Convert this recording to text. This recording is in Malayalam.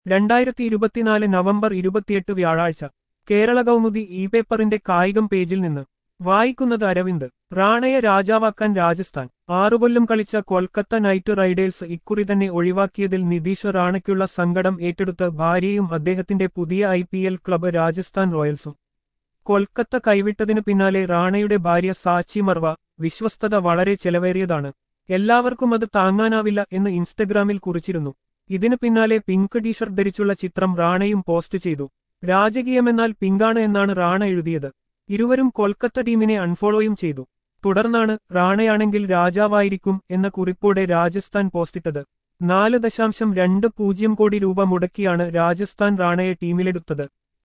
രണ്ടായിരത്തി ഇരുപത്തിനാല് നവംബർ ഇരുപത്തിയെട്ട് വ്യാഴാഴ്ച കേരള കൗമുദി ഇ പേപ്പറിന്റെ കായികം പേജിൽ നിന്ന് വായിക്കുന്നത് അരവിന്ദ് റാണയെ രാജാവാക്കാൻ രാജസ്ഥാൻ ആറുകൊല്ലം കളിച്ച കൊൽക്കത്ത നൈറ്റ് റൈഡേഴ്സ് ഇക്കുറി തന്നെ ഒഴിവാക്കിയതിൽ നിതീഷ് റാണയ്ക്കുള്ള സങ്കടം ഏറ്റെടുത്ത് ഭാര്യയും അദ്ദേഹത്തിന്റെ പുതിയ ഐ ക്ലബ്ബ് രാജസ്ഥാൻ റോയൽസും കൊൽക്കത്ത കൈവിട്ടതിനു പിന്നാലെ റാണയുടെ ഭാര്യ സാച്ചി മർവ വിശ്വസ്തത വളരെ ചെലവേറിയതാണ് എല്ലാവർക്കും അത് താങ്ങാനാവില്ല എന്ന് ഇൻസ്റ്റഗ്രാമിൽ കുറിച്ചിരുന്നു ഇതിനു പിന്നാലെ പിങ്ക് ടീഷർട്ട് ധരിച്ചുള്ള ചിത്രം റാണയും പോസ്റ്റ് ചെയ്തു രാജകീയമെന്നാൽ പിങ്കാണ് എന്നാണ് റാണ എഴുതിയത് ഇരുവരും കൊൽക്കത്ത ടീമിനെ അൺഫോളോയും ചെയ്തു തുടർന്നാണ് റാണയാണെങ്കിൽ രാജാവായിരിക്കും എന്ന കുറിപ്പോടെ രാജസ്ഥാൻ പോസ്റ്റിട്ടത് നാല് ദശാംശം രണ്ട് പൂജ്യം കോടി രൂപ മുടക്കിയാണ് രാജസ്ഥാൻ റാണയെ ടീമിലെടുത്തത്